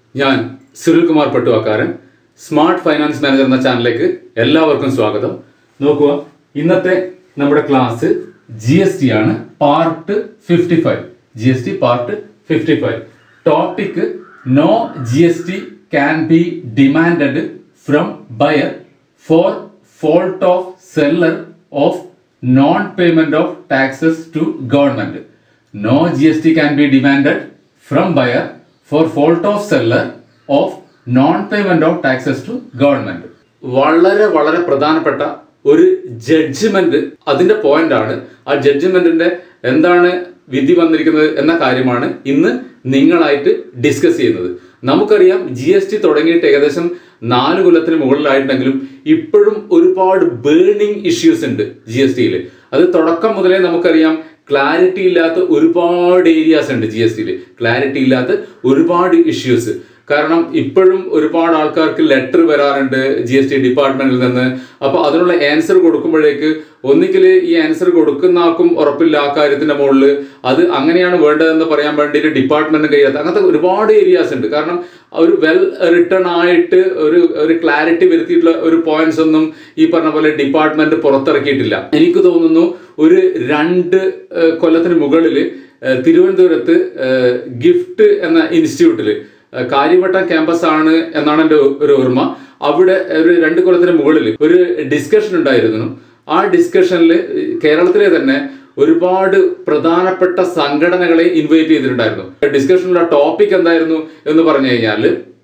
ഞാൻ സുനിൽ കുമാർ പട്ടുവാക്കാരൻ smart finance manager എന്ന ചാനലിലേക്ക് എല്ലാവർക്കും സ്വാഗതം നോക്കുക ഇന്നത്തെ നമ്മുടെ ക്ലാസ് ജി എസ് ടി ആണ് part fifty five G S T part fifty five topic no G S T can be demanded from buyer for fault of seller of non payment of taxes to government no G S T can be demanded from buyer for fault of seller of non payment of taxes to government വളരെ വളരെ പ്രധാനപ്പെട്ട ഒരു judgement അതിന്റെ point ആണ് ആ ജഡ്ജ്മെന്റിന്റെ എന്താണ് വിധി വന്നിരിക്കുന്നത് എന്ന കാര്യമാണ് ഇന്ന് നിങ്ങളായിട്ട് ഡിസ്കസ് ചെയ്യുന്നത് നമുക്കറിയാം ജി എസ് ടി തുടങ്ങിയിട്ട് ഏകദേശം നാല് കൊല്ലത്തിന് മുകളിലായിട്ടുണ്ടെങ്കിലും ഇപ്പോഴും ഒരുപാട് ബേണിംഗ് ഇഷ്യൂസ് ഉണ്ട് ജി എസ് ടിയിൽ അത് തുടക്കം മുതലേ നമുക്കറിയാം ക്ലാരിറ്റി ഇല്ലാത്ത ഒരുപാട് ഏരിയാസ് ഉണ്ട് ജി എസ് ടിയിൽ ക്ലാരിറ്റി ഇല്ലാത്ത ഒരുപാട് ഇഷ്യൂസ് കാരണം ഇപ്പോഴും ഒരുപാട് ആൾക്കാർക്ക് ലെറ്റർ വരാറുണ്ട് ജി എസ് ടി ഡിപ്പാർട്ട്മെന്റിൽ നിന്ന് അപ്പൊ അതിനുള്ള ആൻസർ കൊടുക്കുമ്പോഴേക്ക് ഒന്നിക്കൽ ഈ ആൻസർ കൊടുക്കുന്ന ആൾക്കും ഉറപ്പില്ല ആ കാര്യത്തിന്റെ മുകളിൽ അത് അങ്ങനെയാണ് വേണ്ടതെന്ന് പറയാൻ വേണ്ടിയിട്ട് ഡിപ്പാർട്ട്മെന്റിന് കഴിയാത്ത അങ്ങനത്തെ ഒരുപാട് ഏരിയാസ് ഉണ്ട് കാരണം ഒരു വെൽ റിട്ടേൺ ആയിട്ട് ഒരു ഒരു ക്ലാരിറ്റി വരുത്തിയിട്ടുള്ള ഒരു പോയിന്റ്സ് ഒന്നും ഈ പറഞ്ഞ പോലെ ഡിപ്പാർട്ട്മെന്റ് പുറത്തിറക്കിയിട്ടില്ല എനിക്ക് തോന്നുന്നു ഒരു രണ്ട് ഏഹ്, കൊല്ലത്തിന് മുകളിൽ തിരുവനന്തപുരത്ത് ഗിഫ്റ്റ് എന്ന ഇൻസ്റ്റിറ്റ്യൂട്ടിൽ കാര്യവട്ടം ക്യാമ്പസ് ആണ് എന്നാണ് എൻ്റെ ഒരു ഓർമ്മ അവിടെ ഒരു രണ്ട് കൊല്ലത്തിന് മുകളിൽ ഒരു ഡിസ്കഷൻ ഉണ്ടായിരുന്നു ആ ഡിസ്കഷനിൽ കേരളത്തിലെ തന്നെ ഒരുപാട് പ്രധാനപ്പെട്ട സംഘടനകളെ ഇൻവൈറ്റ് ചെയ്തിട്ടുണ്ടായിരുന്നു ഡിസ്കഷനിലുള്ള ടോപ്പിക് എന്തായിരുന്നു എന്ന് പറഞ്ഞു കഴിഞ്ഞാൽ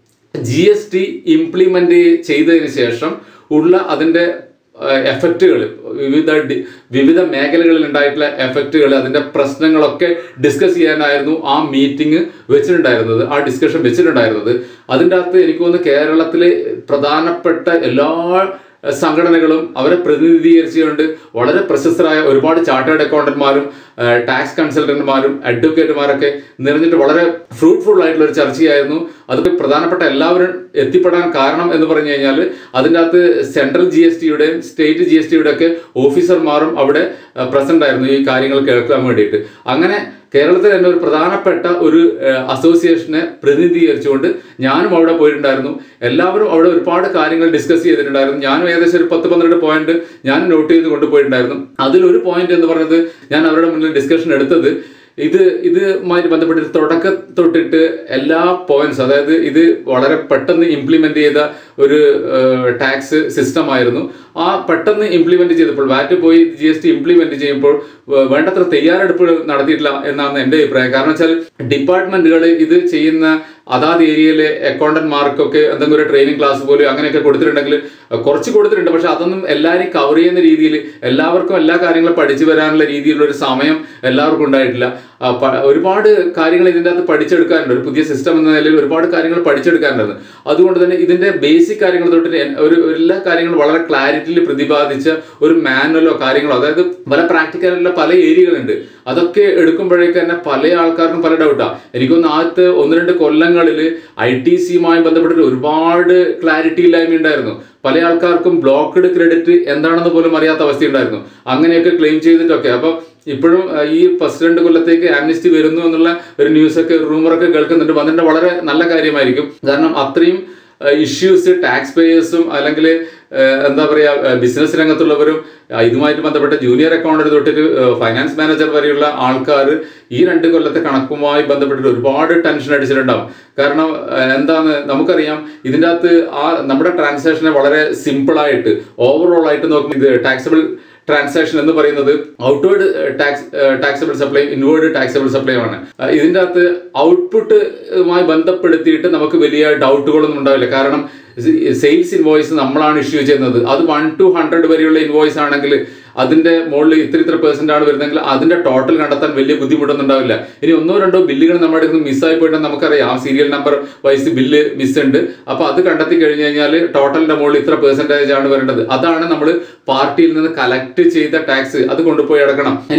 ജി എസ് ടി ഇംപ്ലിമെന്റ് ചെയ്തതിന് ശേഷം ഉള്ള അതിന്റെ എഫക്റ്റുകൾ വിവിധ ഡി- വിവിധ മേഖലകളിൽ ഉണ്ടായിട്ടുള്ള എഫക്റ്റുകൾ അതിന്റെ പ്രശ്നങ്ങളൊക്കെ ഡിസ്കസ് ചെയ്യാനായിരുന്നു ആ മീറ്റിംഗ് വെച്ചിട്ടുണ്ടായിരുന്നത് ആ ഡിസ്കഷൻ വെച്ചിട്ടുണ്ടായിരുന്നത് അതിൻ്റെ അകത്ത് എനിക്ക് തോന്നുന്നു കേരളത്തിലെ പ്രധാനപ്പെട്ട എല്ലാ സംഘടനകളും അവരെ പ്രതിനിധീകരിച്ചുകൊണ്ട് വളരെ പ്രശസ്തരായ ഒരുപാട് ചാർട്ടേഡ് അക്കൗണ്ടന്മാരും ടാക്സ് കൺസൾട്ടന്റുമാരും അഡ്വക്കേറ്റുമാരൊക്കെ നിറഞ്ഞിട്ട് വളരെ ഫ്രൂട്ട്ഫുൾ ആയിട്ടുള്ള ഒരു ചർച്ചയായിരുന്നു അത് പ്രധാനപ്പെട്ട എല്ലാവരും എത്തിപ്പെടാൻ കാരണം എന്ന് പറഞ്ഞു കഴിഞ്ഞാൽ അതിൻ്റെ അകത്ത് സെൻട്രൽ ജി എസ് ടിയുടെയും സ്റ്റേറ്റ് ജി എസ് ടിയുടെ ഒക്കെ ഓഫീസർമാരും അവിടെ പ്രസന്റ് ആയിരുന്നു ഈ കാര്യങ്ങൾ കേൾക്കാൻ വേണ്ടിയിട്ട് അങ്ങനെ കേരളത്തിൽ തന്നെ ഒരു പ്രധാനപ്പെട്ട ഒരു അസോസിയേഷനെ പ്രതിനിധീകരിച്ചുകൊണ്ട് ഞാനും അവിടെ പോയിട്ടുണ്ടായിരുന്നു എല്ലാവരും അവിടെ ഒരുപാട് കാര്യങ്ങൾ ഡിസ്കസ് ചെയ്തിട്ടുണ്ടായിരുന്നു ഞാനും ഏകദേശം ഒരു പത്ത് പന്ത്രണ്ട് പോയിന്റ് ഞാൻ നോട്ട് ചെയ്ത് കൊണ്ടുപോയിട്ടുണ്ടായിരുന്നു അതിൽ ഒരു പോയിന്റ് എന്ന് പറയുന്നത് ഞാൻ അവരുടെ മുന്നിൽ ഡിസ്കഷൻ എടുത്തത് ഇത് ഇതുമായിട്ട് ബന്ധപ്പെട്ട് തുടക്കം തൊട്ടിട്ട് എല്ലാ പോയിന്റ്സ് അതായത് ഇത് വളരെ പെട്ടെന്ന് ഇംപ്ലിമെന്റ് ചെയ്ത ഒരു ടാക്സ് സിസ്റ്റം ആയിരുന്നു ആ പെട്ടെന്ന് ഇംപ്ലിമെന്റ് ചെയ്തപ്പോൾ വാറ്റ് പോയി ജി എസ് ടി ഇംപ്ലിമെന്റ് ചെയ്യുമ്പോൾ വേ- വേണ്ടത്ര തയ്യാറെടുപ്പുകൾ നടത്തിയിട്ടില്ല എന്നാണ് എൻ്റെ അഭിപ്രായം കാരണം വെച്ചാൽ ഡിപ്പാർട്ട്മെന്റുകൾ ഇത് ചെയ്യുന്ന അതാത് ഏരിയയിലെ അക്കൗണ്ടന്മാർക്കൊക്കെ എന്തെങ്കിലും ഒരു ട്രെയിനിങ് ക്ലാസ് പോലും അങ്ങനെയൊക്കെ കൊടുത്തിട്ടുണ്ടെങ്കിൽ അഹ് കുറച്ച് കൊടുത്തിട്ടുണ്ട് പക്ഷെ അതൊന്നും എല്ലാവരെയും കവർ ചെയ്യുന്ന രീതിയിൽ എല്ലാവർക്കും എല്ലാ കാര്യങ്ങളും പഠിച്ചു വരാനുള്ള രീതിയിലുള്ള ഒരു സമയം എല്ലാവർക്കും ഉണ്ടായിട്ടില്ല ആ, പ- ഒരുപാട് കാര്യങ്ങൾ ഇതിൻ്റെ അകത്ത് പഠിച്ചെടുക്കാനുണ്ട് ഒരു പുതിയ സിസ്റ്റം എന്ന നിലയിൽ ഒരുപാട് കാര്യങ്ങൾ പഠിച്ചെടുക്കാനുണ്ട് അതുകൊണ്ട് തന്നെ ഇതിന്റെ ബേസിക് കാര്യങ്ങൾ തൊട്ട് എൻ- ഒരു എല്ലാ കാര്യങ്ങളും വളരെ ക്ലാരിറ്റിയിൽ പ്രതിപാദിച്ച ഒരു മാനുവലോ കാര്യങ്ങളോ അതായത് പല പ്രാക്ടിക്കലുള്ള പല ഏരിയകളുണ്ട് അതൊക്കെ എടുക്കുമ്പോഴേക്ക് തന്നെ പല ആൾക്കാർക്കും പല ഡൗട്ടാണ് എനിക്കൊന്ന് ആദ്യത്തെ ഒന്ന് രണ്ട് കൊല്ലങ്ങളിൽ ഐ ടി സിയുമായി ബന്ധപ്പെട്ടിട്ട് ഒരുപാട് ക്ലാരിറ്റി ഇല്ലായ്മ ഉണ്ടായിരുന്നു പല ആൾക്കാർക്കും ബ്ലോക്ക്ഡ് ക്രെഡിറ്റ് എന്താണെന്ന് പോലും അറിയാത്ത അവസ്ഥയുണ്ടായിരുന്നു അങ്ങനെയൊക്കെ ക്ലെയിം ചെയ്തിട്ടൊക്കെ അപ്പം ഇപ്പോഴും അഹ്, ഈ ഫസ്റ്റ് രണ്ട് കൊല്ലത്തേക്ക് ആംനിസ്റ്റി വരുന്നു എന്നുള്ള ഒരു ന്യൂസൊക്കെ റൂമറൊക്കെ കേൾക്കുന്നുണ്ട് വന്നിട്ട് വളരെ നല്ല കാര്യമായിരിക്കും കാരണം അത്രയും ഇഷ്യൂസ് ടാക്സ് പേയേഴ്സും അല്ലെങ്കിൽ എന്താ പറയുക ബിസിനസ് രംഗത്തുള്ളവരും അഹ്, ഇതുമായിട്ട് ബന്ധപ്പെട്ട ജൂനിയർ അക്കൗണ്ടന്റ് തൊട്ടിട്ട് ഫൈനാൻസ് മാനേജർ വരെയുള്ള ആൾക്കാർ ഈ രണ്ട് കൊല്ലത്തെ കണക്കുമായി ബന്ധപ്പെട്ടിട്ട് ഒരുപാട് ടെൻഷൻ അടിച്ചിട്ടുണ്ടാവും കാരണം അഹ്, എന്താണ് നമുക്കറിയാം ഇതിൻ്റെ അകത്ത് ആ നമ്മുടെ ട്രാൻസാക്ഷനെ വളരെ സിമ്പിൾ ആയിട്ട് ഓവറോൾ ആയിട്ട് നോക്കുമ്പോൾ ഇത് ടാക്സബിൾ ട്രാൻസാക്ഷൻ എന്ന് പറയുന്നത് outward tax taxable supply inward taxable supply ആണ് അഹ് ഇതിൻ്റെ അകത്ത് ഔട്ട്പുട്ടുമായി ബന്ധപ്പെടുത്തിയിട്ട് നമുക്ക് വലിയ ഡൗട്ടുകളൊന്നും ഉണ്ടാവില്ല കാരണം സെയിൽസ് ഇൻവോയ്സ് നമ്മളാണ് ഇഷ്യൂ ചെയ്യുന്നത് അത് വൺ ടു ഹൺഡ്രഡ് വരെയുള്ള ഇൻവോയ്സ് ആണെങ്കിൽ അതിന്റെ മുകളിൽ ഇത്ര ഇത്ര പെർസെന്റ് ആണ് വരുന്നതെങ്കിൽ അതിന്റെ ടോട്ടൽ കണ്ടെത്താൻ വലിയ ബുദ്ധിമുട്ടൊന്നും ഉണ്ടാവില്ല ഇനി ഒന്നോ രണ്ടോ ബില്ലുകൾ നമ്മുടെ അടുത്ത് മിസ്സായി പോയിട്ടുണ്ടെങ്കിൽ നമുക്കറിയാം ആ serial number wise bill miss ഉണ്ട് അപ്പൊ അത് കണ്ടെത്തി കഴിഞ്ഞു കഴിഞ്ഞാൽ ടോട്ടലിന്റെ മുകളിൽ ഇത്ര പെർസെന്റേജ് ആണ് വരേണ്ടത് അതാണ് നമ്മൾ പാർട്ടിയിൽ നിന്ന് കളക്ട് ചെയ്ത ടാക്സ് അത് കൊണ്ടുപോയി അടക്കണം ഇനി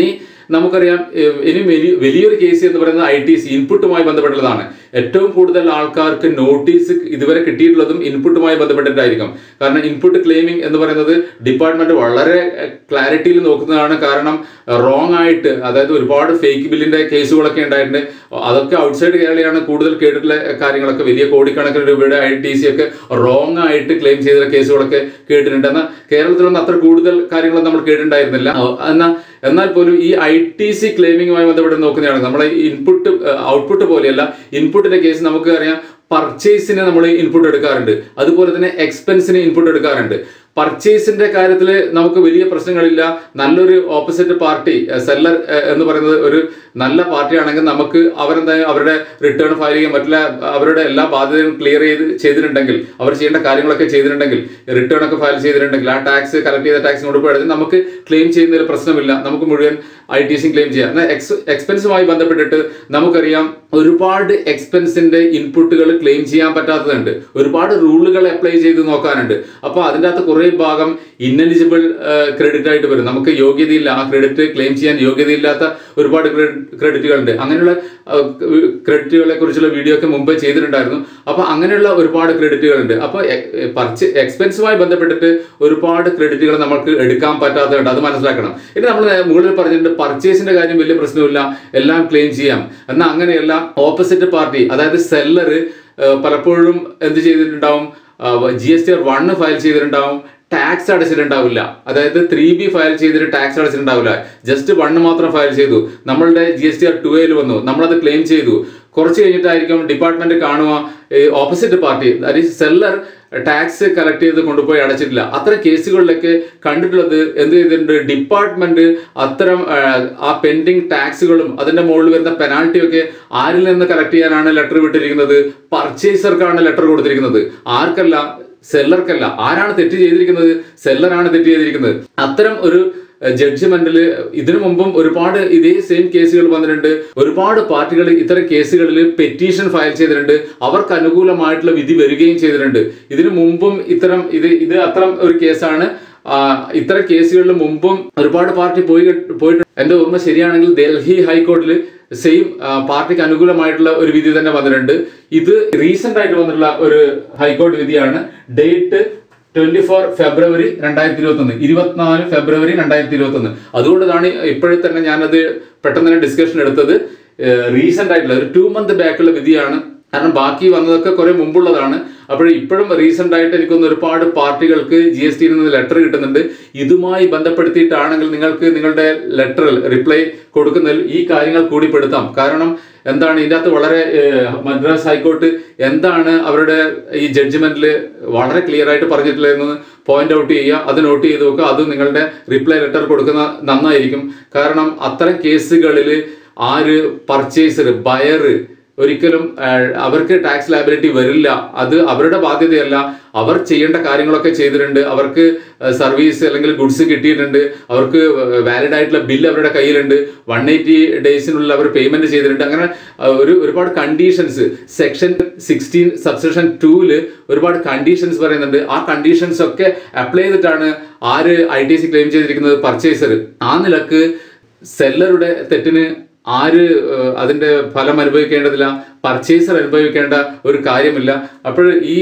നമുക്കറിയാം ഏഹ്, ഇനി വലിയ വലിയൊരു കേസ് എന്ന് പറയുന്നത് ഐ ടി സി ഇൻപുട്ടുമായി ബന്ധപ്പെട്ടുള്ളതാണ് ഏറ്റവും കൂടുതൽ ആൾക്കാർക്ക് നോട്ടീസ് ഇതുവരെ കിട്ടിയിട്ടുള്ളതും ഇൻപുട്ടുമായി ബന്ധപ്പെട്ടിട്ടായിരിക്കും കാരണം ഇൻപുട്ട് ക്ലെയിമിംഗ് എന്ന് പറയുന്നത് ഡിപ്പാർട്ട്മെന്റ് വളരെ ക്ലാരിറ്റിയിൽ നോക്കുന്നതാണ് കാരണം റോങ് ആയിട്ട് അതായത് ഒരുപാട് ഫേക്ക് ബില്ലിന്റെ കേസുകളൊക്കെ ഉണ്ടായിട്ടുണ്ട് അതൊക്കെ ഔട്ട്സൈഡ് കേരളയാണ് കൂടുതൽ കേട്ടിട്ടുള്ള കാര്യങ്ങളൊക്കെ വലിയ കോടിക്കണക്കിന് രൂപയുടെ ഐ ടി സി ഒക്കെ റോങ് ആയിട്ട് ക്ലെയിം ചെയ്ത കേസുകളൊക്കെ കേട്ടിട്ടുണ്ട് എന്നാൽ കേരളത്തിലൊന്നും അത്ര കൂടുതൽ കാര്യങ്ങളൊന്നും നമ്മൾ കേട്ടിട്ടുണ്ടായിരുന്നില്ല എന്നാൽ എന്നാൽ പോലും ഈ ഐ ടി സി ക്ലെയിമിങ്ങുമായി ബന്ധപ്പെട്ട് നോക്കുന്നതാണ് നമ്മളെ ഇൻപുട്ട് ഔട്ട്പുട്ട് പോലെയല്ല ഇൻപുട്ടിന്റെ കേസ് നമുക്ക് അറിയാം പർച്ചേസിന് നമ്മൾ ഇൻപുട്ട് എടുക്കാറുണ്ട് അതുപോലെ തന്നെ എക്സ്പെൻസിന് ഇൻപുട്ട് എടുക്കാറുണ്ട് പർച്ചേസിന്റെ കാര്യത്തിൽ നമുക്ക് വലിയ പ്രശ്നങ്ങളില്ല നല്ലൊരു ഓപ്പോസിറ്റ് പാർട്ടി സെല്ലർ എന്ന് പറയുന്നത് ഒരു നല്ല പാർട്ടിയാണെങ്കിൽ നമുക്ക് അവരെന്തായാലും അവരുടെ റിട്ടേൺ ഫയൽ ചെയ്യാൻ പറ്റില്ല അവരുടെ എല്ലാ ബാധ്യതയും ക്ലിയർ ചെയ്ത് ചെയ്തിട്ടുണ്ടെങ്കിൽ അവർ ചെയ്യേണ്ട കാര്യങ്ങളൊക്കെ ചെയ്തിട്ടുണ്ടെങ്കിൽ റിട്ടേൺ ഒക്കെ ഫയൽ ചെയ്തിട്ടുണ്ടെങ്കിൽ ആ ടാക്സ് കളക്ട് ചെയ്ത ടാക്സ് കൊണ്ട് പോയത് നമുക്ക് ക്ലെയിം ചെയ്യുന്നതിൽ പ്രശ്നമില്ല നമുക്ക് മുഴുവൻ ഐ ടി സി ക്ലെയിം ചെയ്യാം എന്നാൽ എക്സ് എക്സ്പെൻസുമായി ബന്ധപ്പെട്ടിട്ട് നമുക്കറിയാം ഒരുപാട് എക്സ്പെൻസിന്റെ ഇൻപുട്ടുകൾ ക്ലെയിം ചെയ്യാൻ പറ്റാത്തതുണ്ട് ഒരുപാട് റൂളുകൾ അപ്ലൈ ചെയ്ത് നോക്കാനുണ്ട് അപ്പോൾ അതിൻ്റെ അകത്ത് കുറേ ഭാഗം ഇന്നലിജിബിൾ ക്രെഡിറ്റ് ആയിട്ട് വരും നമുക്ക് യോഗ്യതയില്ല ആ ക്രെഡിറ്റ് ക്ലെയിം ചെയ്യാൻ യോഗ്യതയില്ലാത്ത ഒരുപാട് ക്രെഡിറ്റുകളുണ്ട് അങ്ങനെയുള്ള ക്രെഡിറ്റുകളെ കുറിച്ചുള്ള വീഡിയോ ഒക്കെ മുമ്പ് ചെയ്തിട്ടുണ്ടായിരുന്നു അപ്പോൾ അങ്ങനെയുള്ള ഒരുപാട് ക്രെഡിറ്റുകളുണ്ട് അപ്പോൾ പർച്ചേ എക്സ്പെൻസുമായി ബന്ധപ്പെട്ടിട്ട് ഒരുപാട് ക്രെഡിറ്റുകൾ നമുക്ക് എടുക്കാൻ പറ്റാത്തതുണ്ട് അത് മനസ്സിലാക്കണം ഇനി നമ്മൾ മുകളിൽ പറഞ്ഞിട്ടുണ്ട് പർച്ചേസിന്റെ കാര്യം വലിയ പ്രശ്നമില്ല എല്ലാം ക്ലെയിം ചെയ്യാം എന്നാൽ അങ്ങനെയല്ല ഓപ്പോസിറ്റ് പാർട്ടി അതായത് സെല്ലർ പലപ്പോഴും എന്ത് ചെയ്തിട്ടുണ്ടാവും G S T R one file ചെയ്തിട്ടുണ്ടാവും ടാക്സ് അടച്ചിട്ടുണ്ടാവില്ല അതായത് ത്രീ ബി ഫയൽ ചെയ്തിട്ട് ടാക്സ് അടച്ചിട്ടുണ്ടാവില്ല ജസ്റ്റ് വണ്ണ് മാത്രം ഫയൽ ചെയ്തു നമ്മളുടെ G S T R two എയിൽ വന്നു നമ്മളത് ക്ലെയിം ചെയ്തു കുറച്ച് കഴിഞ്ഞിട്ടായിരിക്കും ഡിപ്പാർട്ട്മെന്റ് കാണുക opposite party that is seller tax collect ചെയ്ത് കൊണ്ടുപോയി അടച്ചിട്ടില്ല അത്തരം കേസുകളിലൊക്കെ കണ്ടിട്ടുള്ളത് എന്ത് ചെയ്തിട്ടുണ്ട് ഡിപ്പാർട്ട്മെന്റ് അത്തരം ആ, ആ പെൻഡിങ് ടാക്സുകളും അതിന്റെ മുകളിൽ വരുന്ന പെനാൽറ്റി ഒക്കെ ആരിൽ നിന്ന് കളക്ട് ചെയ്യാനാണ് ലെറ്റർ വിട്ടിരിക്കുന്നത് പർച്ചേസർക്കാണ് ലെറ്റർ കൊടുത്തിരിക്കുന്നത് ആർക്കല്ല സെല്ലർക്കല്ല ആരാണ് തെറ്റ് ചെയ്തിരിക്കുന്നത് സെല്ലറാണ് തെറ്റ് ചെയ്തിരിക്കുന്നത് അത്തരം ഒരു ജഡ്ജ്മെന്റിൽ ഇതിനു മുമ്പും ഒരുപാട് ഇതേ സെയിം കേസുകൾ വന്നിട്ടുണ്ട് ഒരുപാട് പാർട്ടികൾ ഇത്തരം കേസുകളിൽ പെറ്റീഷൻ ഫയൽ ചെയ്തിട്ടുണ്ട് അവർക്ക് അനുകൂലമായിട്ടുള്ള വിധി വരികയും ചെയ്തിട്ടുണ്ട് ഇതിനു മുമ്പും ഇത്തരം ഇത് ഇത് അത്തരം ഒരു കേസാണ് ആ, ഇത്തരം കേസുകളിൽ മുമ്പും ഒരുപാട് പാർട്ടി പോയി പോയിട്ട് എന്റെ ഓർമ്മ ശരിയാണെങ്കിൽ ഡൽഹി ഹൈക്കോടതിയിൽ സെയിം പാർട്ടിക്ക് അനുകൂലമായിട്ടുള്ള ഒരു വിധി തന്നെ വന്നിട്ടുണ്ട് ഇത് റീസെന്റ് ആയിട്ട് വന്നിട്ടുള്ള ഒരു ഹൈക്കോടതി വിധിയാണ് ഡേറ്റ് ട്വന്റി ഫോർ ഫെബ്രുവരി രണ്ടായിരത്തി ഇരുപത്തി ഒന്ന് ഇരുപത്തിനാല് ഫെബ്രുവരി രണ്ടായിരത്തി ഇരുപത്തി ഒന്ന് അതുകൊണ്ടാണ് ഇപ്പോഴും തന്നെ ഞാനത് പെട്ടെന്ന് തന്നെ ഡിസ്കഷൻ എടുത്തത് റീസെന്റ് ആയിട്ടുള്ള ഒരു ടു മന്ത് ബാക്കുള്ള വിധിയാണ് കാരണം ബാക്കി വന്നതൊക്കെ കുറെ മുമ്പുള്ളതാണ് അപ്പോൾ ഇപ്പോഴും റീസെന്റ് ആയിട്ട് എനിക്കൊന്ന് ഒരുപാട് പാർട്ടികൾക്ക് ജി എസ് ടിയിൽ നിന്ന് ലെറ്റർ കിട്ടുന്നുണ്ട് ഇതുമായി ബന്ധപ്പെടുത്തിയിട്ടാണെങ്കിൽ നിങ്ങൾക്ക് നിങ്ങളുടെ ലെറ്ററിൽ റിപ്ലൈ കൊടുക്കുന്നതിൽ ഈ കാര്യങ്ങൾ കൂടി പെടുത്താം കാരണം എന്താണ് ഇതിൻ്റെ അകത്ത് വളരെ ഏഹ്, മദ്രാസ് ഹൈക്കോർട്ട് എന്താണ് അവരുടെ ഈ ജഡ്ജ്മെന്റിൽ വളരെ ക്ലിയർ ആയിട്ട് പറഞ്ഞിട്ടുള്ളതെന്ന് പോയിന്റ് ഔട്ട് ചെയ്യുക അത് നോട്ട് ചെയ്ത് നോക്കുക അത് നിങ്ങളുടെ റിപ്ലൈ ലെറ്റർ കൊടുക്കുന്ന നന്നായിരിക്കും കാരണം അത്തരം കേസുകളിൽ ആര് പർച്ചേസർ ബയർ ഒരിക്കലും ആ, അവർക്ക് ടാക്സ് ലയബിലിറ്റി വരില്ല അത് അവരുടെ ബാധ്യതയല്ല അവർ ചെയ്യേണ്ട കാര്യങ്ങളൊക്കെ ചെയ്തിട്ടുണ്ട് അവർക്ക് സർവീസ് അല്ലെങ്കിൽ ഗുഡ്സ് കിട്ടിയിട്ടുണ്ട് അവർക്ക് വാലിഡ് ആയിട്ടുള്ള ബില്ല് അവരുടെ കയ്യിലുണ്ട് വൺ എയ്റ്റി ഡേയ്സിനുള്ളിൽ അവർ പേയ്മെന്റ് ചെയ്തിട്ടുണ്ട് അങ്ങനെ ആ, ഒരു ഒരുപാട് കണ്ടീഷൻസ് സെക്ഷൻ സിക്സ്റ്റീൻ സബ്സെക്ഷൻ ടൂല് ഒരുപാട് കണ്ടീഷൻസ് പറയുന്നുണ്ട് ആ കണ്ടീഷൻസ് ഒക്കെ അപ്ലൈ ചെയ്തിട്ടാണ് ആര് ഐ ടി സി ക്ലെയിം ചെയ്തിരിക്കുന്നത് പർച്ചേസർ ആ നിലക്ക് സെല്ലറുടെ തെറ്റിന് ആര് ഏഹ്, അതിന്റെ ഫലം അനുഭവിക്കേണ്ടതില്ല പർച്ചേസർ അനുഭവിക്കേണ്ട ഒരു കാര്യമില്ല അപ്പോൾ ഈ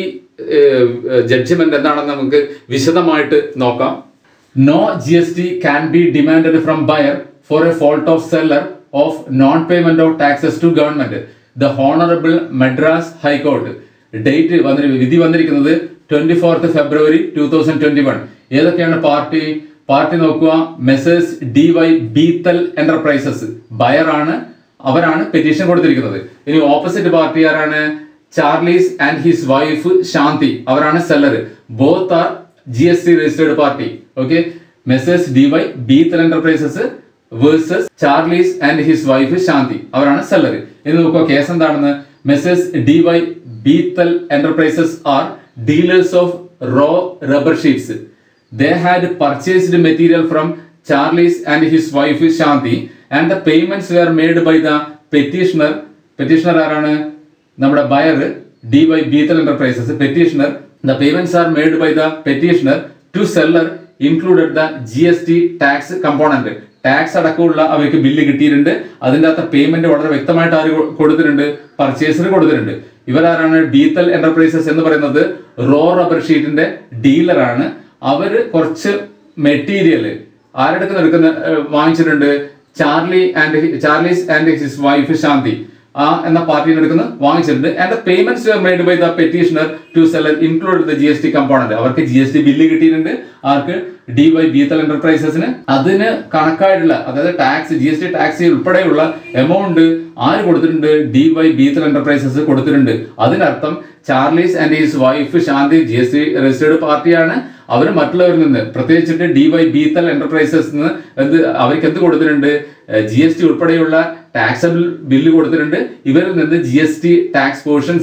ജഡ്ജ്മെന്റ് എന്താണെന്ന് നമുക്ക് വിശദമായിട്ട് നോക്കാം no G S T can be demanded from buyer for a fault of seller of non payment of taxes to government the honourable Madras high court date വന്നി വിധി വന്നിരിക്കുന്നത് twenty fourth February two thousand twenty one ഏതൊക്കെയാണ് party party നോക്കുക messrs D Y Beethal enterprises buyer ആണ് അവരാണ് petition കൊടുത്തിരിക്കുന്നത് ഇനി opposite party ആരാണ് Charles and his wife Shanthi അവരാണ് seller both are G S T registered party okay messrs D Y Beethal enterprises versus Charles and his wife Shanthi അവരാണ് seller ഇനി നോക്കുക case എന്താണെന്ന് messrs D Y Beethal enterprises are dealers of raw rubber sheets they had purchased material from Charlie's and his wife Shanti and the payments were made by the petitioner petitioner ആരാണ് നമ്മുടെ buyer D Y Beethal enterprises petitioner the payments are made by the petitioner to seller included the GST tax component tax അടക്കമുള്ള അവർക്ക് bill കിട്ടിയിട്ടുണ്ട് അതിൻ്റെ അകത്ത് payment വളരെ വ്യക്തമായിട്ട് ആര് കൊ- കൊടുത്തിട്ടുണ്ട് പർച്ചേസർ കൊടുത്തിട്ടുണ്ട് ഇവരാരാണ് ഡീത്തൽ എന്റർപ്രൈസസ് എന്ന് പറയുന്നത് റോ റബ്ബർ ഷീറ്റിന്റെ ഡീലറാണ് അവര് കുറച്ച് മെറ്റീരിയൽ ആരുടെ അടുത്ത് എടുക്കുന്ന ഏഹ്, വാങ്ങിച്ചിട്ടുണ്ട് Charlie and Charles and his wife Shanthi ആ എന്ന പാർട്ടിയിൽ എടുക്കുന്ന വാങ്ങിച്ചിട്ടുണ്ട് and payments made by the petitioner to seller include the G S T component അവർക്ക് ജി എസ് ടി ബില്ല് കിട്ടിയിട്ടുണ്ട് ആർക്ക് ഡി വൈ ബീത്തൽ എന്റർപ്രൈസസിന് അതിന് കണക്കായിട്ടുള്ള അതായത് tax G S T tax ഉൾപ്പെടെയുള്ള എമൗണ്ട് ആര് കൊടുത്തിട്ടുണ്ട് ഡി വൈ ബീത്തൽ എന്റർപ്രൈസസ് കൊടുത്തിട്ടുണ്ട് അതിനർത്ഥം Charles and his wife Shanthi G S T registered പാർട്ടിയാണ് അവർ മറ്റുള്ളവരിൽ നിന്ന് പ്രത്യേകിച്ചിട്ട് ഡി വൈ ബീത്തൽ എന്റർപ്രൈസസ് നിന്ന് എന്ത് അവർക്ക് എന്ത് കൊടുത്തിട്ടുണ്ട് ജി എസ് ടി ഉൾപ്പെടെയുള്ള ടാക്സബിൾ ബില്ല് കൊടുത്തിട്ടുണ്ട് ഇവരിൽ നിന്ന് G S T tax portion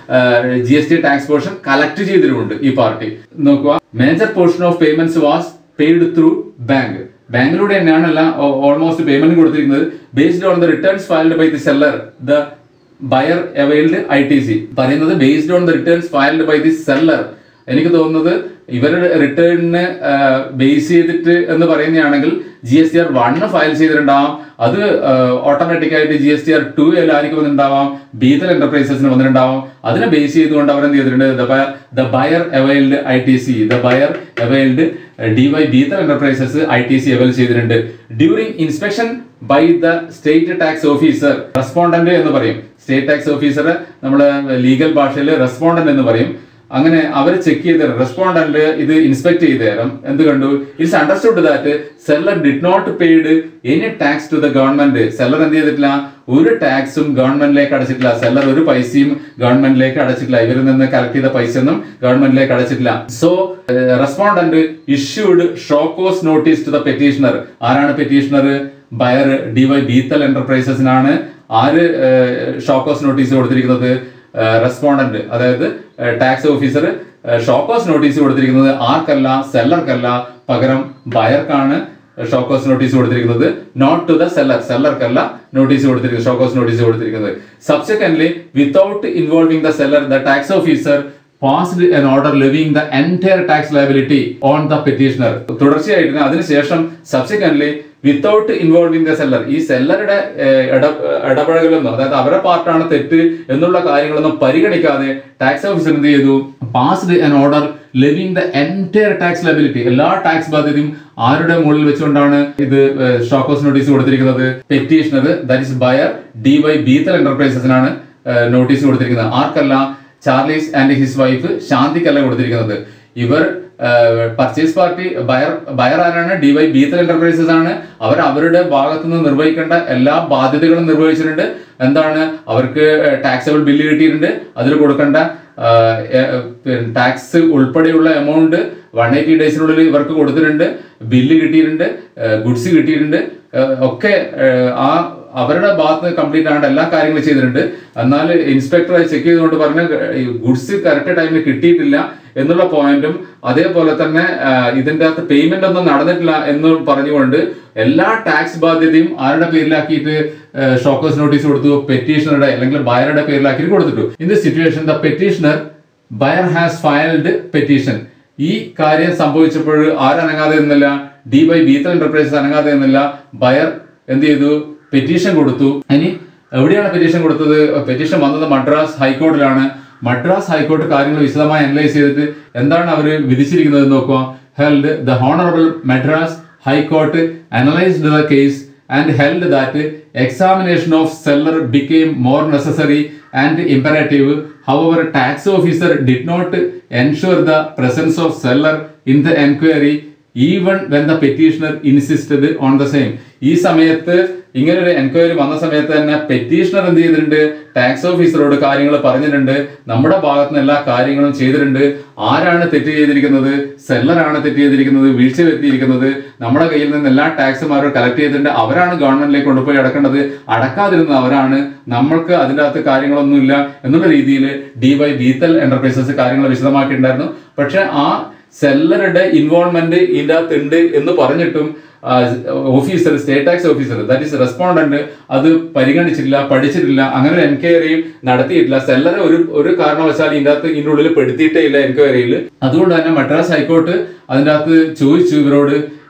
G S T tax portion collect ചെയ്തിട്ടുമുണ്ട് ഈ പാർട്ടി നോക്കുക major portion of payments was paid through bank ബാങ്കിലൂടെ തന്നെയാണ് എല്ലാം ഓൾമോസ്റ്റ് പേയ്മെന്റ് കൊടുത്തിരിക്കുന്നത് based on the returns filed by the seller the buyer availed I T C പറയുന്നത് based on the returns filed by the seller എനിക്ക് തോന്നുന്നത് ഇവരുടെ റിട്ടേണിന് base ചെയ്തിട്ട് എന്ന് പറയുന്നതാണെങ്കിൽ G S T R one file ചെയ്തിട്ടുണ്ടാവാം അത് ഓട്ടോമാറ്റിക് ആയിട്ട് G S T R two എല്ലാവർക്കും വന്നിട്ടുണ്ടാവാം ബീതൽ എന്റർപ്രൈസസിന് വന്നിട്ടുണ്ടാവാം അതിനെ ബേസ് ചെയ്തുകൊണ്ട് അവർ എന്ത് ചെയ്തിട്ടുണ്ട് the buyer availed I T C the buyer availed D Y Beethal enterprises I T C avail ചെയ്തിട്ടുണ്ട് during inspection by the state tax officer respondent എന്ന് പറയും സ്റ്റേറ്റ് ടാക്സ് ഓഫീസർ നമ്മുടെ ലീഗൽ ഭാഷയിൽ റെസ്പോണ്ടന്റ് എന്ന് പറയും അങ്ങനെ അവർ ചെക്ക് ചെയ്ത് റെസ്പോണ്ടന്റ് ഇത് ഇൻസ്പെക്ട് ചെയ്ത് തരാം എന്ത് കണ്ടു it's understood that seller did not paid any tax to the government seller എന്ത് ചെയ്തിട്ടില്ല ഒരു ടാക്സും ഗവൺമെന്റിലേക്ക് അടച്ചിട്ടില്ല സെല്ലർ ഒരു പൈസയും ഗവൺമെന്റിലേക്ക് അടച്ചിട്ടില്ല ഇവരിൽ നിന്ന് കളക്ട് ചെയ്ത പൈസ ഒന്നും ഗവൺമെന്റിലേക്ക് അടച്ചിട്ടില്ല so respondent issued show cause notice to the petitioner ആരാണ് petitioner buyer D Y Beethal എന്റർപ്രൈസസിനാണ് ആര് ഷോക്കോസ് നോട്ടീസ് കൊടുത്തിരിക്കുന്നത് റെസ്പോണ്ടന്റ് അതായത് ടാക്സ് ഓഫീസർ ഷോക്കോസ് നോട്ടീസ് കൊടുത്തിരിക്കുന്നത് ആർക്കല്ല സെല്ലർക്കല്ല പകരം ബയർക്കാണ് ഷോക്കോസ് നോട്ടീസ് കൊടുത്തിരിക്കുന്നത് നോട്ട് ടു ദ സെല്ലർ സെല്ലർക്കല്ല നോട്ടീസ് കൊടുത്തിരിക്കുന്നത് ഷോക്കോസ് നോട്ടീസ് കൊടുത്തിരിക്കുന്നത് subsequently without involving the seller the tax officer passed an order levying the entire tax liability on the petitioner തുടർച്ചയായിട്ട് അതിനുശേഷം subsequently without involving the seller ഈ സെല്ലറുടെ ഇടപഴകലൊന്നും അതായത് അവരുടെ പാർട്ടാണ് തെറ്റ് എന്നുള്ള കാര്യങ്ങളൊന്നും പരിഗണിക്കാതെ ടാക്സ് ഓഫീസർ എന്ത് ചെയ്തു passed an order levying the entire tax liability എല്ലാ ടാക്സ് ബാധ്യതയും ആരുടെ മുകളിൽ വെച്ചുകൊണ്ടാണ് ഇത് ഷോക്കോസ് നോട്ടീസ് കൊടുത്തിരിക്കുന്നത് petitioner that is buyer D Y Beethal എന്റർപ്രൈസസിനാണ് നോട്ടീസ് കൊടുത്തിരിക്കുന്നത് ആർക്കല്ല ചാർലീസ് ആൻഡ് ഹിസ് വൈഫ് ശാന്തിക്കല്ല കൊടുത്തിരിക്കുന്നത് ഇവർ പർച്ചേസ് പാർട്ടി ബയർ ബയർ ആരാണ് ഡി വൈ ബീത്തൽ എന്റർപ്രൈസസ് ആണ് അവർ അവരുടെ ഭാഗത്തു നിന്ന് നിർവഹിക്കേണ്ട എല്ലാ ബാധ്യതകളും നിർവഹിച്ചിട്ടുണ്ട് എന്താണ് അവർക്ക് ടാക്സബിൾ ബില്ല് കിട്ടിയിട്ടുണ്ട് അതിൽ കൊടുക്കേണ്ട ടാക്സ് ഉൾപ്പെടെയുള്ള എമൗണ്ട് വൺ എയ്റ്റി ഡേയ്സിനുള്ളിൽ ഇവർക്ക് കൊടുത്തിട്ടുണ്ട് ബില്ല് കിട്ടിയിട്ടുണ്ട് ഗുഡ്സ് കിട്ടിയിട്ടുണ്ട് ഏഹ് ഒക്കെ ഏഹ് ആ അവരുടെ ഭാഗത്ത് കംപ്ലീറ്റ് ആയിട്ട് എല്ലാ കാര്യങ്ങളും ചെയ്തിട്ടുണ്ട് എന്നാൽ ഇൻസ്പെക്ടർ ചെക്ക് ചെയ്തുകൊണ്ട് പറഞ്ഞ ഗുഡ്സ് കറക്റ്റ് ടൈമിൽ കിട്ടിയിട്ടില്ല എന്നുള്ള പോയിന്റും അതേപോലെ തന്നെ ആ, ഇതിന്റെ അകത്ത് പേയ്മെന്റ് ഒന്നും നടന്നിട്ടില്ല എന്ന് പറഞ്ഞുകൊണ്ട് എല്ലാ ടാക്സ് ബാധ്യതയും ആരുടെ പേരിലാക്കിയിട്ട് ഷോക്കേഴ്സ് നോട്ടീസ് കൊടുത്തു പെറ്റീഷണറുടെ അല്ലെങ്കിൽ ബയറുടെ പേരിലാക്കി കൊടുത്തിട്ടു in the situation the petitioner buyer has filed petition ഈ കാര്യം സംഭവിച്ചപ്പോൾ ആരനങ്ങാതെ നിന്നില്ല ഡി ബൈ ബീത്തൽ എന്റർപ്രൈസസ് അനങ്ങാതെ നിന്നില്ല ബയർ എന്ത് ചെയ്തു പെറ്റീഷൻ കൊടുത്തു ഇനി എവിടെയാണ് പെറ്റീഷൻ കൊടുത്തത് പെറ്റീഷൻ വന്നത് മദ്രാസ് ഹൈക്കോർട്ടിലാണ് മദ്രാസ് ഹൈക്കോർട്ട് കാര്യങ്ങൾ വിശദമായി അനലൈസ് ചെയ്തിട്ട് എന്താണ് അവർ വിധിച്ചിരിക്കുന്നത് നോക്കുക held the honourable Madras high court analysed the case and held that examination of seller became more necessary and imperative. However, tax officer did not ensure the presence of seller in the enquiry even when the petitioner insisted on the same. ഈ സമയത്ത് ഇങ്ങനെ ഒരു enquiry വന്ന സമയത്ത് തന്നെ petitioner എന്ത് ചെയ്തിട്ടുണ്ട് tax ഓഫീസറോട് കാര്യങ്ങൾ പറഞ്ഞിട്ടുണ്ട് നമ്മുടെ ഭാഗത്ത് നിന്ന് എല്ലാ കാര്യങ്ങളും ചെയ്തിട്ടുണ്ട് ആരാണ് തെറ്റ് ചെയ്തിരിക്കുന്നത് സെല്ലറാണ് തെറ്റ് ചെയ്തിരിക്കുന്നത് വീഴ്ച വരുത്തിയിരിക്കുന്നത് നമ്മുടെ കയ്യിൽ നിന്ന് എല്ലാ ടാക്സും അവർ കളക്ട് ചെയ്തിട്ടുണ്ട് അവരാണ് ഗവൺമെന്റിലേക്ക് കൊണ്ടുപോയി അടക്കേണ്ടത് അടക്കാതിരുന്നത് അവരാണ് നമ്മൾക്ക് അതിൻ്റെ അകത്ത് കാര്യങ്ങളൊന്നുമില്ല എന്നുള്ള രീതിയിൽ ഡി വൈ ബീത്തൽ എന്റർപ്രൈസസ് കാര്യങ്ങൾ വിശദമാക്കിയിട്ടുണ്ടായിരുന്നു പക്ഷെ ആ സെല്ലറുടെ ഇൻവോൾവ്മെന്റ് ഇതിൻ്റെ അകത്ത് ഉണ്ട് എന്ന് പറഞ്ഞിട്ടും officer state tax officer that is respondent അത് പരിഗണിച്ചിട്ടില്ല പഠിച്ചിട്ടില്ല അങ്ങനെ ഒരു എൻക്വയറിയും നടത്തിയിട്ടില്ല സെല്ലറെ ഒരു ഒരു കാരണവശാൽ ഇതിൻ്റെ അകത്ത് ഇതിൻ്റെ ഉള്ളിൽ പെടുത്തിയിട്ടേ ഇല്ല എൻക്വയറിയിൽ അതുകൊണ്ട് തന്നെ മദ്രാസ് ഹൈക്കോർട്ട് അതിൻ്റെ അകത്ത് ചോദിച്ചു ഇവരോട്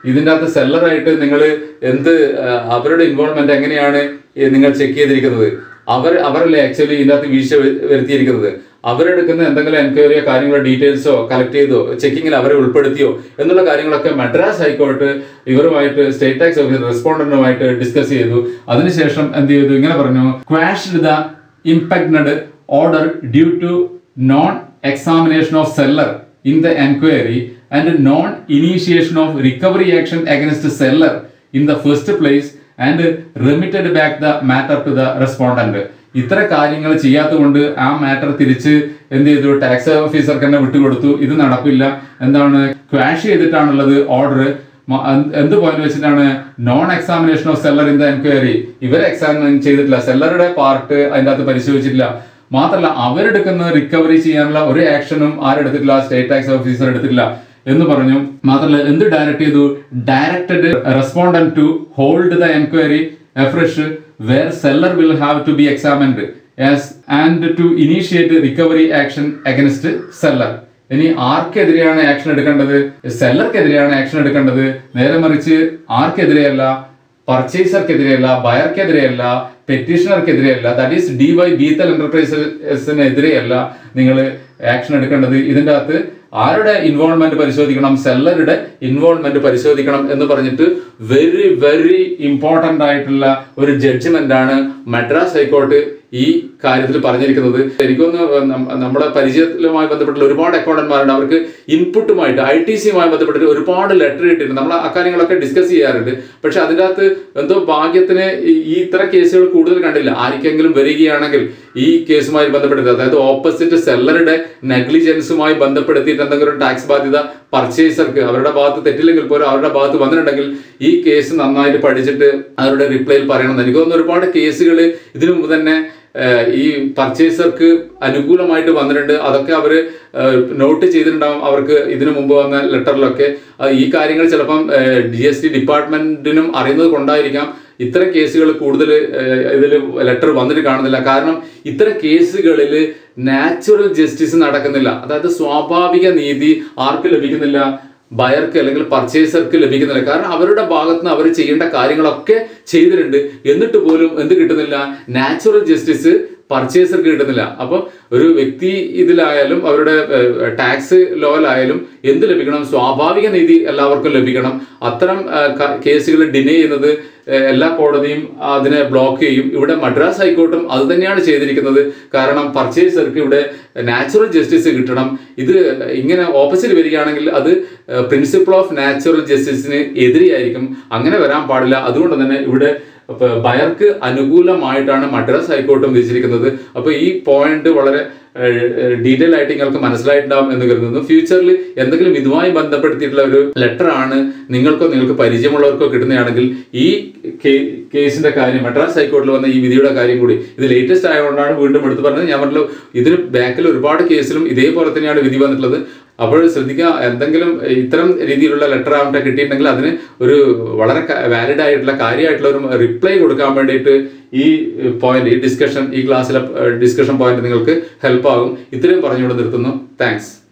ഇതിൻ്റെ അകത്ത് സെല്ലറായിട്ട് നിങ്ങൾ എന്ത് ആ, അവരുടെ ഇൻവോൾവ്മെന്റ് എങ്ങനെയാണ് ഈ നിങ്ങൾ ചെക്ക് ചെയ്തിരിക്കുന്നത് അവർ അവരല്ലേ ആക്ച്വലി ഇതിൻ്റെ അകത്ത് വീഴ്ച വരു- വരുത്തിയിരിക്കുന്നത് അവരെടുക്കുന്ന എന്തെങ്കിലും എൻക്വയറിയോ കാര്യങ്ങളോ ഡീറ്റെയിൽസോ കളക്ട് ചെയ്തോ ചെക്കിങ്ങിൽ അവരെ ഉൾപ്പെടുത്തിയോ എന്നുള്ള കാര്യങ്ങളൊക്കെ മദ്രാസ് ഹൈക്കോർട്ട് ഇവരുമായിട്ട് സ്റ്റേറ്റ് ടാക്സ് ഓഫീസർ റെസ്പോണ്ടന്റുമായിട്ട് ഡിസ്കസ് ചെയ്തു അതിനുശേഷം എന്ത് ചെയ്തു ഇങ്ങനെ പറഞ്ഞു quashed the impugned order due to non examination of seller in the enquiry and non-initiation of recovery action against seller in the first place and remitted back the matter to the respondent. ഇത്ര കാര്യങ്ങൾ ചെയ്യാത്തതുകൊണ്ട് ആ matter തിരിച്ച് എന്ത് ചെയ്തു tax ഓഫീസർക്ക് തന്നെ വിട്ടുകൊടുത്തു ഇത് നടപ്പില്ല എന്താണ് ക്വാഷ് ചെയ്തിട്ടാണുള്ളത് ഓർഡർ എന്ത് പോയിന്റ് വെച്ചിട്ടാണ് non examination of seller in the enquiry ഇവർ എക്സാമിൻ ചെയ്തിട്ടില്ല സെല്ലറുടെ പാർട്ട് അതിൻ്റെ അകത്ത് പരിശോധിച്ചിട്ടില്ല മാത്രമല്ല അവരെടുക്കുന്ന റിക്കവറി ചെയ്യാനുള്ള ഒരു ആക്ഷനും ആരെടുത്തിട്ടില്ല സ്റ്റേറ്റ് ടാക്സ് ഓഫീസർ എടുത്തിട്ടില്ല എന്ന് പറഞ്ഞു മാത്രമല്ല എന്ത് ഡയറക്ട് ചെയ്തു directed respondent to hold the enquiry afresh where seller will have to be examined as and to initiate recovery action against seller ഇനി ആർക്കെതിരെയാണ് ആക്ഷൻ എടുക്കേണ്ടത് സെല്ലർക്കെതിരെയാണ് ആക്ഷൻ എടുക്കേണ്ടത് നേരെ മറിച്ച് ആർക്കെതിരെയല്ല പർച്ചേസർക്കെതിരെയല്ല ബയർക്കെതിരെയല്ല പെറ്റീഷണർക്കെതിരെയല്ല that is D Y Beethal എന്റർപ്രൈസസിനെതിരെയല്ല നിങ്ങൾ ആക്ഷൻ എടുക്കേണ്ടത് ഇതിൻ്റെ അകത്ത് ആരുടെ ഇൻവോൾവ്മെന്റ് പരിശോധിക്കണം സെല്ലറുടെ ഇൻവോൾവ്മെന്റ് പരിശോധിക്കണം എന്ന് പറഞ്ഞിട്ട് വെരി വെരി ഇമ്പോർട്ടന്റ് ആയിട്ടുള്ള ഒരു ജഡ്ജ്മെന്റ് ആണ് മദ്രാസ് ഹൈക്കോർട്ട് ഈ കാര്യത്തിൽ പറഞ്ഞിരിക്കുന്നത് എനിക്കൊന്ന് നം- നമ്മുടെ പരിചയത്തിലുമായി ബന്ധപ്പെട്ടുള്ള ഒരുപാട് അക്കൗണ്ടന്മാരുണ്ട് അവർക്ക് ഇൻപുട്ടുമായിട്ട് ഐ ടി സിയുമായി ബന്ധപ്പെട്ടിട്ട് ഒരുപാട് ലെറ്റർ കിട്ടിയിട്ടുണ്ട് നമ്മൾ ആ കാര്യങ്ങളൊക്കെ ഡിസ്കസ് ചെയ്യാറുണ്ട് പക്ഷെ അതിൻ്റെ അകത്ത് എന്തോ ഭാഗ്യത്തിന് ഈ- ഈ ഇത്ര കേസുകൾ കൂടുതൽ കണ്ടില്ല ആർക്കെങ്കിലും വരികയാണെങ്കിൽ ഈ കേസുമായി ബന്ധപ്പെട്ടിട്ട് അതായത് ഓപ്പോസിറ്റ് സെല്ലറുടെ നെഗ്ലിജൻസുമായി ബന്ധപ്പെടുത്തിയിട്ട് എന്തെങ്കിലും ഒരു ടാക്സ് ബാധ്യത പർച്ചേസർക്ക് അവരുടെ ഭാഗത്ത് തെറ്റില്ലെങ്കിൽ പോലും അവരുടെ ഭാഗത്ത് വന്നിട്ടുണ്ടെങ്കിൽ ഈ കേസ് നന്നായിട്ട് പഠിച്ചിട്ട് അവരുടെ റിപ്ലൈയിൽ പറയണം എനിക്ക് തോന്നുന്നു ഒരുപാട് കേസുകൾ ഇതിനു മുമ്പ് തന്നെ ഏഹ്, ഈ പർച്ചേസർക്ക് അനുകൂലമായിട്ട് വന്നിട്ടുണ്ട് അതൊക്കെ അവർ നോട്ട് ചെയ്തിട്ടുണ്ടാവും അവർക്ക് ഇതിനു മുമ്പ് വന്ന ലെറ്ററിലൊക്കെ അത് ഈ കാര്യങ്ങൾ ചിലപ്പം ഡി എസ് ടി ഡിപ്പാർട്ട്മെന്റിനും അറിയുന്നത് കൊണ്ടായിരിക്കാം ഇത്തരം കേസുകൾ കൂടുതൽ ഇതിൽ ലെറ്റർ വന്നിട്ട് കാണുന്നില്ല കാരണം ഇത്തരം കേസുകളിൽ നാച്ചുറൽ ജസ്റ്റിസ് നടക്കുന്നില്ല അതായത് സ്വാഭാവിക നീതി ആർക്ക് ലഭിക്കുന്നില്ല ബയർക്ക് അല്ലെങ്കിൽ പർച്ചേസർക്ക് ലഭിക്കുന്നില്ല കാരണം അവരുടെ ഭാഗത്ത് നിന്ന് അവർ ചെയ്യേണ്ട കാര്യങ്ങളൊക്കെ ചെയ്തിട്ടുണ്ട് എന്നിട്ട് പോലും എന്ത് കിട്ടുന്നില്ല നാച്ചുറൽ ജസ്റ്റിസ് പർച്ചേസർക്ക് കിട്ടുന്നില്ല അപ്പോൾ ഒരു വ്യക്തി ഇതിലായാലും അവരുടെ ടാക്സ് ലോയിലായാലും എന്ത് ലഭിക്കണം സ്വാഭാവിക നീതി എല്ലാവർക്കും ലഭിക്കണം അത്തരം കേസുകൾ ഡിനേ ചെയ്യുന്നത് ഏഹ്, എല്ലാ കോടതിയും അതിനെ ബ്ലോക്ക് ചെയ്യും ഇവിടെ മദ്രാസ് ഹൈക്കോർട്ടും അത് തന്നെയാണ് ചെയ്തിരിക്കുന്നത് കാരണം പർച്ചേസർക്ക് ഇവിടെ നാച്ചുറൽ ജസ്റ്റിസ് കിട്ടണം ഇത് ഇങ്ങനെ ഓപ്പോസിറ്റ് വരികയാണെങ്കിൽ അത് പ്രിൻസിപ്പിൾ ഓഫ് നാച്ചുറൽ ജസ്റ്റിസിന് എതിരെയായിരിക്കും അങ്ങനെ വരാൻ പാടില്ല അതുകൊണ്ട് തന്നെ ഇവിടെ അപ്പൊ ബയർക്ക് അനുകൂലമായിട്ടാണ് മദ്രാസ് ഹൈക്കോർട്ടും വിധിച്ചിരിക്കുന്നത് അപ്പൊ ഈ പോയിന്റ് വളരെ ഡീറ്റെയിൽ ആയിട്ട് നിങ്ങൾക്ക് മനസ്സിലായിട്ടുണ്ടാവും എന്ന് കരുതുന്നു ഫ്യൂച്ചറിൽ എന്തെങ്കിലും ഇതുമായി ബന്ധപ്പെടുത്തിയിട്ടുള്ള ഒരു ലെറ്റർ ആണ് നിങ്ങൾക്കോ നിങ്ങൾക്ക് പരിചയമുള്ളവർക്കോ കിട്ടുന്നതാണെങ്കിൽ ഈ കേസിന്റെ കാര്യം മദ്രാസ് ഹൈക്കോടതിയിൽ വന്ന ഈ വിധിയുടെ കാര്യം കൂടി ഇത് ലേറ്റസ്റ്റ് ആയതുകൊണ്ടാണ് വീണ്ടും എടുത്തു പറഞ്ഞത് ഞാൻ പറഞ്ഞല്ലോ ഇതിന് ബാക്കിൽ ഒരുപാട് കേസിലും ഇതേപോലെ തന്നെയാണ് വിധി വന്നിട്ടുള്ളത് അപ്പോൾ ശ്രദ്ധിക്കുക എന്തെങ്കിലും ഇത്തരം രീതിയിലുള്ള ലെറ്റർ ആവട്ടെ കിട്ടിയിട്ടുണ്ടെങ്കിൽ അതിന് ഒരു വളരെ വാലിഡ് ആയിട്ടുള്ള കാര്യമായിട്ടുള്ള ഒരു റിപ്ലൈ കൊടുക്കാൻ വേണ്ടിയിട്ട് ഈ പോയിന്റ് ഈ ഡിസ്കഷൻ ഈ ക്ലാസ്സിലെ ഡിസ്കഷൻ പോയിന്റ് നിങ്ങൾക്ക് ഹെൽപ്പ് ആകും ഇത്രയും പറഞ്ഞുകൊണ്ട് നിർത്തുന്നു താങ്ക്സ്